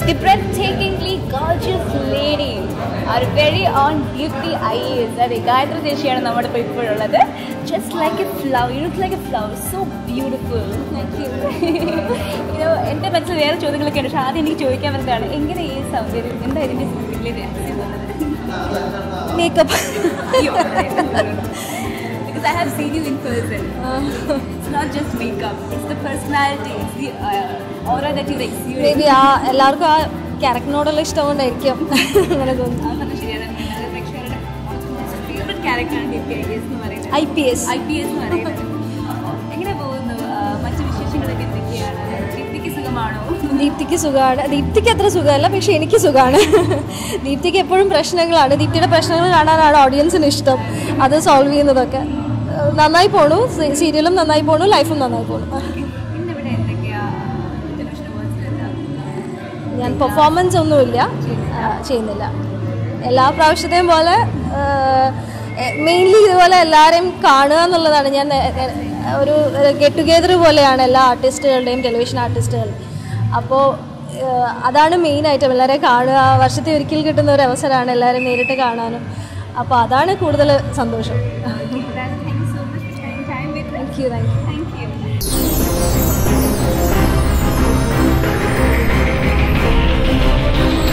the breathtakingly gorgeous lady, our very own Deepthi IAS. അതെ ഗായത്രി ചേച്ചിയാണ് നമ്മുടെ ഇപ്പോൾ ഇപ്പോഴുള്ളത് just like a flower you look like a flower so beautiful thank you ഇത് എൻ്റെ മനസ്സിൽ വേറെ ചോദ്യങ്ങളൊക്കെ ഉണ്ട് പക്ഷേ ആദ്യം എനിക്ക് ചോദിക്കാൻ വരുന്നതാണ് എങ്ങനെ ഈ സൗന്ദര്യം എന്താ ഇതിൻ്റെ വലിയ രഹസ്യം എന്നുള്ളത് makeup because I have seen you in person. It's not just makeup, it's the personality, it's the uh, aura that you exude. Maybe ആ എല്ലാവർക്കും ആ ക്യാരക്ടറിനോടുള്ള ഇഷ്ടം കൊണ്ടായിരിക്കും അങ്ങനെ തോന്നുന്നു അത് പറഞ്ഞത് ശരിയാണ്. അത് പ്രേക്ഷകരുടെ ഫേവറേറ്റ് ക്യാരക്ടറാണ് ഡി പി ഐ എസ് എന്ന് പറയുന്നത് I P S I P S എന്ന് പറയുന്നത് എങ്ങനെ പോകുന്നു ആ, മറ്റു വിശേഷങ്ങളൊക്കെ എന്തൊക്കെയാണ് ദീപ്തിക്ക് സുഖമാണോ ദീപ്തിക്ക് സുഖമാണ് ദീപ്തിക്ക് അത്ര സുഖമല്ല പക്ഷെ എനിക്ക് സുഖമാണ് ദീപ്തിക്ക് എപ്പോഴും പ്രശ്നങ്ങളാണ് ദീപ്തിയുടെ പ്രശ്നങ്ങൾ കാണാനാണ് ഓഡിയൻസിന് ഇഷ്ടം അത് സോൾവ് ചെയ്യുന്നതൊക്കെ ഏഹ് നന്നായി പോണു സീ- സീരിയലും നന്നായി പോണു ലൈഫും നന്നായി പോണു ഇന്നിവിടെ എന്തൊക്കെയാ ടെലിവിഷൻ അവാർഡ്സ് ഞാൻ പെർഫോമൻസ് ഒന്നുമില്ല ആ, ചെയ്യുന്നില്ല എല്ലാ പ്രാവശ്യത്തെയും പോലെ മെയിൻലി ഇതുപോലെ എല്ലാവരെയും കാണുക എന്നുള്ളതാണ് ഞാൻ നേ- നേ- ഒരു ഗെറ്റ് ടുഗെദർ പോലെയാണ് എല്ലാ ആർട്ടിസ്റ്റുകളുടെയും ടെലിവിഷൻ ആർട്ടിസ്റ്റുകളുടെയും അപ്പോൾ അതാണ് മെയിനായിട്ട് എല്ലാവരെയും കാണുക വർഷത്തിൽ ഒരിക്കൽ കിട്ടുന്ന ഒരു അവസരമാണ് എല്ലാവരെയും നേരിട്ട് കാണാനും അപ്പോൾ അതാണ് കൂടുതൽ സന്തോഷം thank you so much for spending time with thank you thank you thank U